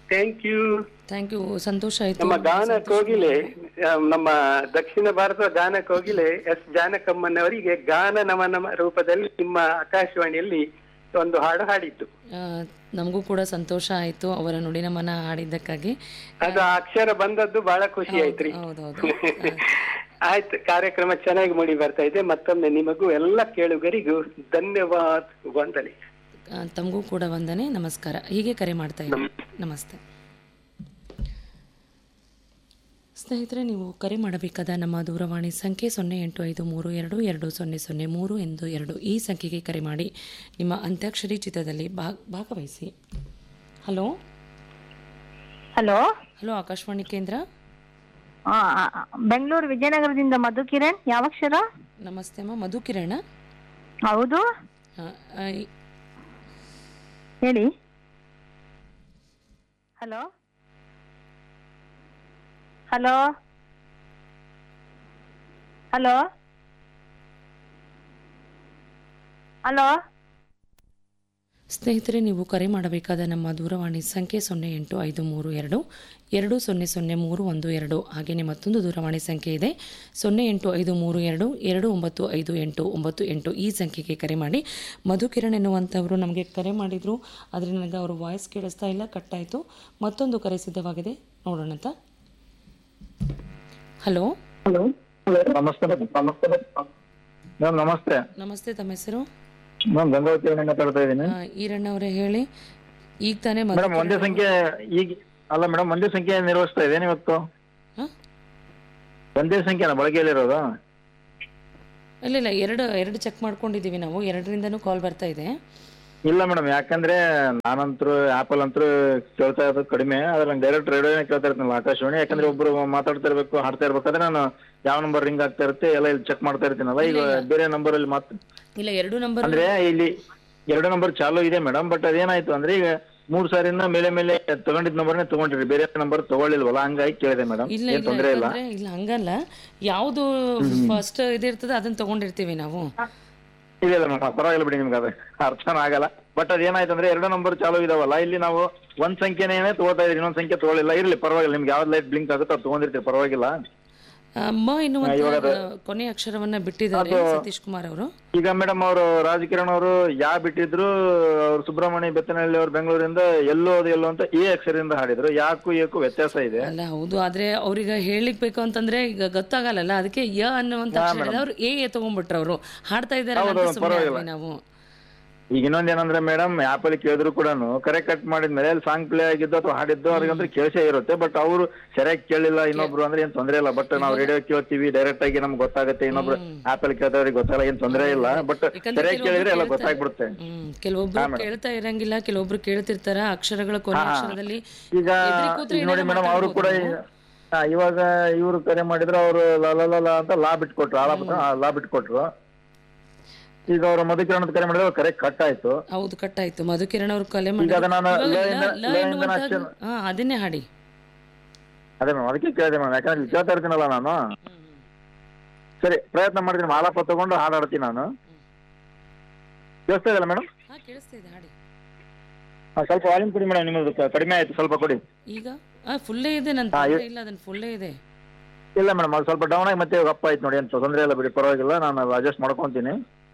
Thank you thank you ಸಂತೋಷ ಆಯ್ತು ನಮ್ಮ ಗಾನ ಕೋಗಿಲೆ ಆ, ನಮ್ಮ ದಕ್ಷಿಣ ಭಾರತದ ಗಾನ ಕೋಗಿಲೆ ಎಸ್ ಜಾನಕಮ್ಮನವರಿಗೆ ಗಾನ ನಮನ ರೂಪದಲ್ಲಿ ನಿಮ್ಮ ಆಕಾಶವಾಣಿಯಲ್ಲಿ ಒಂದು ಹಾಡು ಹಾಡಿದ್ದು ಆ, ನಮಗೂ ಕೂಡ ಸಂತೋಷ ಆಯ್ತು ಅವರ ನುಡಿನ ಮನ ಹಾಡಿದ್ದಕ್ಕಾಗಿ ಅದು ಆ ಅಕ್ಷರ ಬಂದದ್ದು ಬಹಳ ಖುಷಿ ಆಯ್ತ್ರಿ ಹೌದೌದು ಆಯ್ತು ಕಾರ್ಯಕ್ರಮ ಚೆನ್ನಾಗಿ ಮೂಡಿ ಬರ್ತಾ ಇದೆ ಮತ್ತೊಮ್ಮೆ ನಿಮಗೂ ಎಲ್ಲ ಕೇಳುಗರಿಗೂ ಧನ್ಯವಾದ ವಂದನೆ ಆ, ತಮಗೂ ಕೂಡ ವಂದನೆ ನಮಸ್ಕಾರ ಹೀಗೆ ಕರೆ ಮಾಡ್ತಾ ಇದ್ದೀನಿ ನಮಸ್ತೆ ಸ್ನೇಹಿತರೆ ನೀವು ಕರೆ ಮಾಡಬೇಕಾದ ನಮ್ಮ ದೂರವಾಣಿ ಸಂಖ್ಯೆ ಸೊನ್ನೆ ಎಂಟು ಐದು ಮೂರು ಎರಡು ಎರಡು ಸೊನ್ನೆ ಸೊನ್ನೆ ಮೂರು ಎಂದು ಎರಡು ಈ ಸಂಖ್ಯೆಗೆ ಕರೆ ಮಾಡಿ ನಿಮ್ಮ ಅಂತ್ಯಾಕ್ಷರಿ ಚಿತ್ರದಲ್ಲಿ ಭಾಗ್ ಭಾಗವಹಿಸಿ ಹಲೋ ಹಲೋ ಹಲೋ ಆಕಾಶವಾಣಿ ಕೇಂದ್ರ ಬೆಂಗಳೂರು ವಿಜಯನಗರದಿಂದ ಮಧು ಕಿರಣ್ ಯಾವ ಅಕ್ಷರ ನಮಸ್ತೆ ಅಮ್ಮ ಮಧು ಕಿರಣ ಹೌದು ಆ, ಆ, ಈ- ಹೇಳಿ ಹಲೋ ಹಲೋ ಹಲೋ ಹಲೋ ಸ್ನೇಹಿತರೆ ನೀವು ಕರೆ ಮಾಡಬೇಕಾದ ನಮ್ಮ ದೂರವಾಣಿ ಸಂಖ್ಯೆ ಸೊನ್ನೆ ಎಂಟು ಐದು ಮೂರು ಎರಡು ಎರಡು ಸೊನ್ನೆ ಸೊನ್ನೆ ಮೂರು ಒಂದು ಎರಡು ಹಾಗೆಯೇ ಮತ್ತೊಂದು ದೂರವಾಣಿ ಸಂಖ್ಯೆ ಇದೆ ಸೊನ್ನೆ ಎಂಟು ಐದು ಮೂರು ಎರಡು ಎರಡು ಒಂಬತ್ತು ಐದು ಎಂಟು ಒಂಬತ್ತು ಎಂಟು ಈ ಸಂಖ್ಯೆಗೆ ಕರೆ ಮಾಡಿ ಮಧುಕಿರಣ್ ಎನ್ನುವಂಥವರು ನಮಗೆ ಕರೆ ಮಾಡಿದರು ಆದರೆ ನನಗೆ ಅವರು ವಾಯ್ಸ್ ಕೇಳಿಸ್ತಾ ಇಲ್ಲ ಕಟ್ಟಾಯಿತು ಮತ್ತೊಂದು ಕರೆ ಸಿದ್ಧವಾಗಿದೆ ನೋಡೋಣ ಅಂತ ಹಲೋ ನಮಸ್ತೆ ನಮಸ್ತೆ ಮೇಡಮ್ ನಮಸ್ತೆ ನಮಸ್ತೆ ತಮ್ಮ ಹೆಸರು ಮೇಡಮ್ ಗಂಗಾವತಿ ಅವರೇ ಮಾತಾಡ್ತಾ ಇದ್ದೀನಿ ಆ, ಈರಣ್ಣ ಅವರೇ ಹೇಳಿ ಈಗ ತಾನೇ ಮೇಡಮ್ ಒಂದೇ ಸಂಖ್ಯೆ ಈಗ ಅಲ್ಲ ಮೇಡಮ್ ಒಂದೇ ಸಂಖ್ಯೆ ನಿರ್ವಹಿಸ್ತಾ ಇದೇನು ಇವತ್ತು ಹಾಂ ಒಂದೇ ಸಂಖ್ಯೆನ ಬಳಕೆಯಲ್ಲಿರೋದು ಇಲ್ಲ ಇಲ್ಲ ಎರಡು ಎರಡು ಚೆಕ್ ಮಾಡ್ಕೊಂಡಿದ್ದೀವಿ ನಾವು ಎರಡರಿಂದನೂ ಕಾಲ್ ಬರ್ತಾ ಇದೆ ಇಲ್ಲ ಮೇಡಮ್ ಯಾಕಂದ್ರೆ ನಾನಂತರೂ ಆಪಲ್ ಅಂತರೂ ಕೇಳ್ತಾ ಇರೋದು ಕಡಿಮೆ ಆದ್ರೆ ನಂಗೆ ಡೈರೆಕ್ಟ್ ರೇಡಿಯೋನೇ ಕೇಳ್ತಾ ಇರ್ತೀನಲ್ಲ ಆಕಾಶವಾಣಿ ಯಾಕಂದ್ರೆ ಒಬ್ರು ಮಾತಾಡ್ತಾ ಇರ್ಬೇಕು ಹಾಡ್ತಾ ಇರ್ಬೇಕಾದ್ರೆ ನಾನು ಯಾವ ನಂಬರ್ ರಿಂಗ್ ಆಗ್ತಾ ಇರುತ್ತೆ ಎಲ್ಲ ಇಲ್ಲಿ ಚೆಕ್ ಮಾಡ್ತಾ ಇರ್ತೀನಲ್ಲ ಈಗ ಬೇರೆ ನಂಬರ್ ಅಲ್ಲಿ ಮಾತು ಇಲ್ಲ ಎರಡು ನಂಬರ್ ಅಂದ್ರೆ ಇಲ್ಲಿ ಎರಡು ನಂಬರ್ ಚಾಲು ಇದೆ ಮೇಡಮ್ ಬಟ್ ಅದೇನಾಯ್ತು ಅಂದ್ರೆ ಈಗ ಮೂರ್ ಸಾರಿನ ಮೇಲೆ ಮೇಲೆ ತಗೊಂಡಿದ್ ನಂಬರ್ನೇ ತಗೊಂಡಿರಿ ಬೇರೆ ನಂಬರ್ ತಗೊಳ್ಳಿಲ್ವಲ್ಲ ಹಂಗಾಗಿ ಕೇಳಿದೆ ಮೇಡಮ್ ಇಲ್ಲ ಏನ್ ಇಲ್ಲ ತೊಂದ್ರೆ ಇಲ್ಲ ಯಾಕಂದ್ರೆ ಇಲ್ಲ ಹಂಗಲ್ಲ ಯಾವುದು ಫಸ್ಟ್ ಇದಿರ್ತದೆ ಅದನ್ನ ತಗೊಂಡಿರ್ತೀವಿ ನಾವು ಇಲ್ಲ ಇಲ್ಲ ಮೇಡಮ್ ಪರವಾಗಿಲ್ಲ ಬಿಡಿ ನಿಮ್ಗೆ ಅದು ಅರ್ಥನ ಆಗಲ್ಲ ಬಟ್ ಅದೇನಾಯ್ತು ಅಂದ್ರೆ ಎರಡು ನಂಬರ್ ಚಾಲು ಇದಾವಲ್ಲ ಇಲ್ಲಿ ನಾವು ಒಂದ್ ಸಂಖ್ಯೆನೇ ತಗೋತಾ ಇದ್ರಿ ಇನ್ನೊಂದ್ ಸಂಖ್ಯೆ ತಗೊಳ್ಳಿಲ್ಲ ಇರ್ಲಿ ಪರವಾಗಿಲ್ಲ ನಿಮ್ಗೆ ಯಾವ್ದು ಲೈಟ್ ಬ್ಲಿಂಕ್ ಆಗುತ್ತೋ ಅದು ತಗೊಂಡಿರ್ತೀರಿ ಪರವಾಗಿಲ್ಲ ಅಮ್ಮ ಎನ್ನುವಂತ ಕೊನೆ ಅಕ್ಷರವನ್ನ ಬಿಟ್ಟಿದ್ದಾರೆ ಸತೀಶ್ ಕುಮಾರ್ ಅವರು ಈಗ ಮೇಡಮ್ ಅವರು ರಾಜಕಿರಣ್ ಅವರು ಯಾ ಬಿಟ್ಟಿದ್ರು ಅವ್ರು ಸುಬ್ರಹ್ಮಣ್ಯ ಬೆತ್ತನಹಳ್ಳಿ ಅವ್ರು ಬೆಂಗಳೂರಿಂದ ಎಲ್ಲೋ ಅದು ಎಲ್ಲೋ ಅಂತ ಎ ಅಕ್ಷರದಿಂದ ಹಾಡಿದ್ರು ಯಾಕು ಏಕು ವ್ಯತ್ಯಾಸ ಇದೆ ಅಲ್ಲ ಹೌದು ಆದ್ರೆ ಅವ್ರಿಗೆ ಹೇಳಿಕ್ಬೇಕು ಅಂತಂದ್ರೆ ಈಗ ಗೊತ್ತಾಗಲ್ಲ ಅದಕ್ಕೆ ಯ ಅನ್ನುವಂತ ಅಕ್ಷರ ಇದೆ. ಅವ್ರು ಎ ಎ ತಗೊಂಡ್ಬಿಟ್ರು ಅವರು ಹಾಡ್ತಾ ಇದ್ದಾರೆ ಅಂತ ಸುಮ್ಮನೆ ಆದ್ವಿ ನಾವು ಈಗ ಇನ್ನೊಂದೇನಂದ್ರೆ ಮೇಡಮ್ ಆಪ್ ಅಲ್ಲಿ ಕೇಳಿದ್ರು ಕೂಡ ಕರೆ ಕಟ್ ಮಾಡಿದ್ಮೇಲೆ ಅಲ್ಲಿ ಸಾಂಗ್ ಪ್ಲೇ ಆಗಿದ್ದು ಅಥವಾ ಹಾಡಿದ್ದು ಅವ್ರಿಗಂದ್ರೆ ಕೇಳಿಸೇ ಇರುತ್ತೆ ಬಟ್ ಅವರು ಸರಿಯಾಗಿ ಕೇಳಿಲ್ಲ ಇನ್ನೊಬ್ರು ಅಂದ್ರೆ ಏನ್ ತೊಂದ್ರೆ ಇಲ್ಲ ಬಟ್ ನಾವು ರೇಡಿಯೋ ಕೇಳ್ತೀವಿ ಡೈರೆಕ್ಟ್ ಆಗಿ ನಮ್ಗೆ ಗೊತ್ತಾಗುತ್ತೆ ಇನ್ನೊಬ್ರು ಆಪ್ ಅಲ್ಲಿ ಕೇಳ್ದವ್ರಿಗೆ ಗೊತ್ತಾಗಲ್ಲ ಏನ್ ತೊಂದ್ರೆ ಇಲ್ಲ ಬಟ್ ಯಾಕಂದ್ರೆ ಸರಿಯಾಗಿ ಕೆಲವೊಬ್ರು ಕೇಳಿದ್ರೆ ಎಲ್ಲ ಕೇಳ್ತಾರೆ. ಗೊತ್ತಾಗ್ಬಿಡುತ್ತೆ ಹ್ಮ್ ಕೆಲವೊಬ್ರು ಕೇಳ್ತಾ ಇರಂಗಿಲ್ಲ ಕೆಲವೊಬ್ರು ಕೇಳ್ತಿರ್ತಾರ ಅಕ್ಷರಗಳ ಕೊನೆ ಅಕ್ಷರದಲ್ಲಿ ಈಗ ಎದುರು ಕೂತ್ರೆ ಈಗ ನೋಡಿ ಏನಾರ ಮೇಡಮ್ ಅವರು ಕೂಡ ಮಾತಾಡ್ಬೋದು ನಾವು. ಹಾ, ಇವಾಗ ಇವರು ಕರೆ ಮಾಡಿದ್ರು ಅವರು ಲ ಲ ಲ ಲ ಅಂತ ಲಾ ಬಿಟ್ಕೊಟ್ರು ಆ ಲಾ ಬಿಟ್ಟು- ಆ, ಲಾ ಬಿಟ್ಕೊಟ್ರು ಈಗ ಅವರು ಮಧುಕಿರಣದ ಕರೆ ಮಾಡಿದ್ರೆ ಅವ್ರ ಕರೆ ಕಟ್ ಆಯ್ತು ಹೌದು ಕಟ್ಟಾಯ್ತು ಮಧುಕಿರಣ್ ಅವ್ರು ಕಲೆ ಈಗ ಅದು ನಾನು ಮಾಡಿದ್ರು. ಇವಾಗ ಲ ಇಂದ- ಲ- ಲ ಲ ಇಂದ ಎನ್ನುವಂತ- ಅಕ್ಷರ ಹಾ ಅದನ್ನೇ ಹಾಡಿ ಅದೇ ಮ್ಯಾಮ್ ಅದಕ್ಕೆ ಕೇಳಿದೆ ಮ್ಯಾಮ್ ಯಾಕಂದ್ರೆ ಇಲ್ಲಿ ಕೇಳ್ತಾ ಇರ್ತೀನಲ್ಲ ನಾನು ಸರಿ ಪ್ರಯತ್ನ ಮಾಡ್ತೀನಿ ಆಲಾಪ ತಗೊಂಡು ಹಾಡಾಡ್ತೀನಿ ನಾನು ಕೇಳಿಸ್ತಾ ಇದಲ್ಲ ಮೇಡಮ್ ಹಾ ಕೇಳಿಸ್ತಾ ಇದೆ ಹಾಡಿ ಸ್ವಲ್ಪ ವಾಲ್ಯೂಮ್ ಕೊಡಿ ಮೇಡಮ್ ನಿಮ್ಮದು ಕ- ಕಡಿಮೆ ಆಯ್ತು ಸ್ವಲ್ಪ ಕೊಡಿ ಈಗ ಆ ಫುಲ್ಲೇ ಇದೆ ನನ್ನ ಹಾ, ತೊಂದ್ರೆ ಇ- ಇಲ್ಲ ಅದನ್ನ ಫುಲ್ಲೇ ಇದೆ ಇಲ್ಲ ಮೇಡಮ್ ಅದು ಸ್ವಲ್ಪ ಡೌನ್ ಆಗಿ ಮತ್ತೆ ಅಪ್ ಆಯ್ತು ನೋಡಿ ಅಂತ ತೊಂದರೆ ಇಲ್ಲ ಬಿಡಿ ಪರವಾಗಿಲ್ಲ ನಾನು ಅಡ್ಜಸ್ಟ್ ಮಾಡ್ಕೊಂತೀನಿ